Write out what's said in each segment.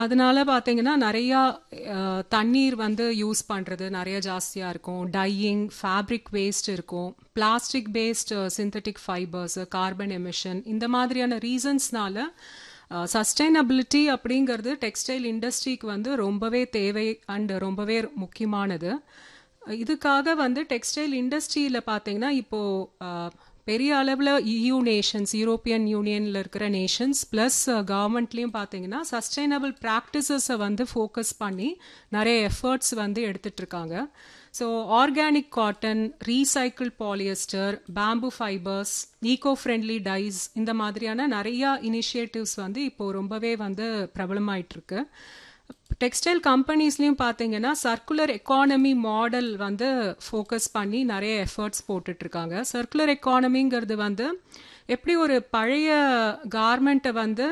அதனால பார்த்தீங்கன்னா நிறையா அஹ், தண்ணீர் வந்து யூஸ் பண்ணுறது நிறைய ஜாஸ்தியாக இருக்கும் டையிங் ஃபேப்ரிக் வேஸ்ட் இருக்கும் plastic waste synthetic fibres carbon emission இந்த மாதிரியான ரீசன்ஸ்னால சஸ்டைனபிலிட்டி அப்படிங்கிறது டெக்ஸ்டைல் இண்டஸ்ட்ரிக்கு வந்து ரொம்பவே தேவை அண்ட் ரொம்பவே முக்கியமானது இதுக்காக வந்து டெக்ஸ்டைல் இண்டஸ்ட்ரியில் பார்த்தீங்கன்னா இப்போது பெரிய அளவில் இயூ நேஷன்ஸ் யூரோப்பியன் யூனியனில் இருக்கிற நேஷன்ஸ் ப்ளஸ் கவர்மெண்ட்லேயும் பார்த்தீங்கன்னா சஸ்டைனபிள் ப்ராக்டிசஸை வந்து ஃபோக்கஸ் பண்ணி நிறைய எஃபர்ட்ஸ் வந்து எடுத்துட்டு இருக்காங்க so organic cotton recycle polyester bamboo fibres eco friendly dyes இந்த மாதிரியான நிறைய இனிஷியேட்டிவ்ஸ் வந்து இப்போ ரொம்பவே வந்து பிரபலமாயிட்டு இருக்கு டெக்ஸ்டைல் கம்பெனிஸ்லையும் பார்த்தீங்கன்னா சர்க்குலர் எக்கானமி மாடல் வந்து ஃபோக்கஸ் பண்ணி நிறைய எஃபர்ட்ஸ் போட்டுட்டு இருக்காங்க சர்க்குலர் எக்கானமிங்கிறது வந்து எப்படி ஒரு பழைய கார்மெண்ட்டை வந்து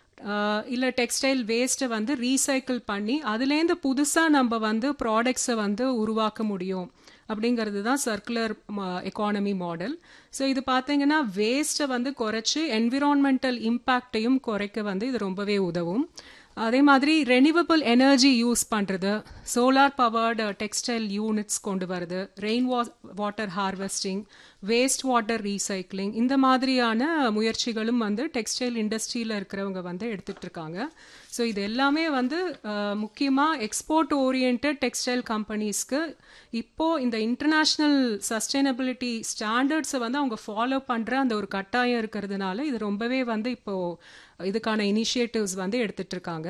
இல்லை டெக்ஸ்டைல் வேஸ்ட்டை வந்து ரீசைக்கிள் பண்ணி அதுலேருந்து புதுசாக நம்ம வந்து ப்ராடக்ட்ஸை வந்து உருவாக்க முடியும் அப்படிங்கிறது தான் சர்க்குலர் எக்கானமி மாடல் ஸோ இது பார்த்தீங்கன்னா வேஸ்ட்டை வந்து குறைச்சி என்விரான்மெண்டல் இம்பேக்டையும் குறைக்க வந்து இது ரொம்பவே உதவும் அதே மாதிரி ரெனிவபிள் எனர்ஜி யூஸ் பண்ணுறது சோலார் பவர்டு டெக்ஸ்டைல் யூனிட்ஸ் கொண்டு வருது ரெயின் வா water harvesting waste water recycling இந்த மாதிரியான முயற்சிகளும் வந்து டெக்ஸ்டைல் இண்டஸ்ட்ரியில் இருக்கிறவங்க வந்து எடுத்துட்டு இருக்காங்க ஸோ இது எல்லாமே வந்து முக்கியமாக எக்ஸ்போர்ட் ஓரியன்ட் டெக்ஸ்டைல் கம்பெனிஸ்க்கு இப்போ இந்த இன்டர்நேஷ்னல் சஸ்டைனபிலிட்டி ஸ்டாண்டர்ட்ஸை வந்து அவங்க ஃபாலோ பண்ணுற அந்த ஒரு கட்டாயம் இருக்கிறதுனால இது ரொம்பவே வந்து இப்போ இதுக்கான இனிஷியேட்டிவ்ஸ் வந்து எடுத்துட்டு இருக்காங்க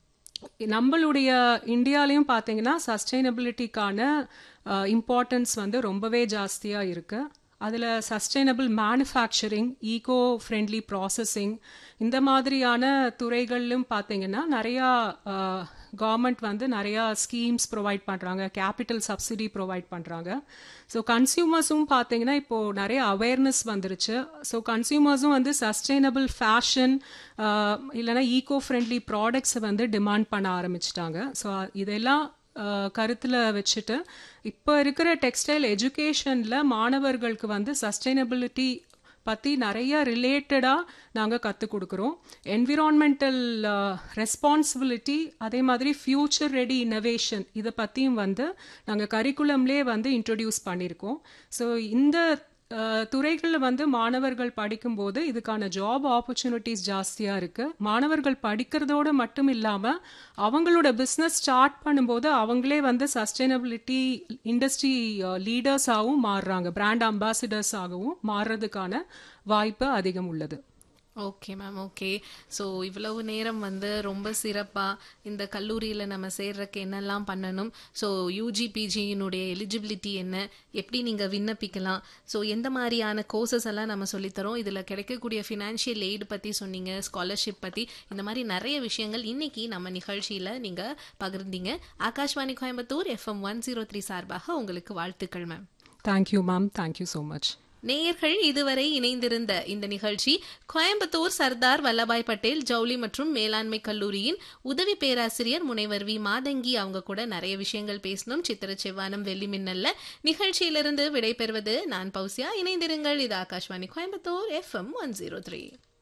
நம்மளுடைய இந்தியாலையும் பார்த்தீங்கன்னா சஸ்டைனபிலிட்டிக்கான இம்பார்ட்டன்ஸ் வந்து ரொம்பவே ஜாஸ்தியாக இருக்குது அதில் sustainable manufacturing eco friendly processing இந்த மாதிரியான துறைகளிலும் பார்த்தீங்கன்னா நிறையா கவர்மெண்ட் வந்து நிறையா ஸ்கீம்ஸ் ப்ரொவைட் பண்ணுறாங்க கேபிட்டல் சப்சிடி ப்ரொவைட் பண்ணுறாங்க ஸோ கன்சியூமர்ஸும் பார்த்தீங்கன்னா இப்போது நிறைய அவேர்னஸ் வந்துருச்சு ஸோ கன்சியூமர்ஸும் வந்து சஸ்டைனபிள் ஃபேஷன் இல்லைனா ஈகோ ஃப்ரெண்ட்லி ப்ராடக்ட்ஸை வந்து டிமாண்ட் பண்ண ஆரம்பிச்சிட்டாங்க ஸோ இதெல்லாம் கருத்தில் வச்சுட்டு இப்போ இருக்கிற டெக்ஸ்டைல் எஜுகேஷனில் மாணவர்களுக்கு வந்து சஸ்டைனபிலிட்டி பற்றி நிறைய ரிலேட்டடாக நாங்கள் கற்றுக் கொடுக்குறோம் என்விரான்மெண்டல் ரெஸ்பான்சிபிலிட்டி அதே மாதிரி ஃப்யூச்சர் ரெடி இன்னோவேஷன் இதை பற்றியும் வந்து நாங்கள் கரிக்குலம்லேயே வந்து இன்ட்ரடியூஸ் பண்ணியிருக்கோம் ஸோ இந்த துறைகளில் வந்து மாணவர்கள் படிக்கும்போது இதுக்கான ஜாப் ஆப்பர்ச்சுனிட்டிஸ் ஜாஸ்தியாக இருக்குது மாணவர்கள் படிக்கிறதோடு மட்டும் இல்லாமல் அவங்களோட பிஸ்னஸ் ஸ்டார்ட் பண்ணும்போது அவங்களே வந்து சஸ்டைனபிலிட்டி இண்டஸ்ட்ரி லீடர்ஸாகவும் மாறுறாங்க பிராண்ட் அம்பாசிடர்ஸ் ஆகவும் மாறுறதுக்கான வாய்ப்பு அதிகம் உள்ளது ஓகே மேம் ஓகே ஸோ இவ்வளவு நேரம் வந்து ரொம்ப சிறப்பாக இந்த கல்லூரியில் நம்ம சேர்றதுக்கு என்னெல்லாம் பண்ணணும் ஸோ யூஜிபிஜியினுடைய எலிஜிபிலிட்டி என்ன எப்படி நீங்கள் விண்ணப்பிக்கலாம் ஸோ எந்த மாதிரியான கோர்சஸ் எல்லாம் நம்ம சொல்லித்தரோம் இதில் கிடைக்கக்கூடிய ஃபினான்ஷியல் எய்டு பற்றி சொன்னீங்க ஸ்காலர்ஷிப் பற்றி இந்த மாதிரி நிறைய விஷயங்கள் இன்னைக்கு நம்ம நிகழ்ச்சியில் நீங்கள் பகிர்ந்தீங்க Akashvani Coimbatore FM one zero three சார்பாக உங்களுக்கு வாழ்த்துக்கள் ma'am thank you ma'am thank you so much நேயர்கள் இதுவரை இணைந்திருந்த இந்த நிகழ்ச்சி கோயம்புத்தூர் சர்தார் வல்லபாய் பட்டேல் ஜவுளி மற்றும் மேலாண்மை கல்லூரியின் உதவி பேராசிரியர் முனைவர் வி மாதங்கி அவங்க கூட நிறைய விஷயங்கள் பேசணும் சித்திர செவ்வானம் வெள்ளி மின்னல்ல நிகழ்ச்சியிலிருந்து விடைபெறுவது நான் பௌசியா இணைந்திருங்கள் இது Akashvani Coimbatore FM one zero three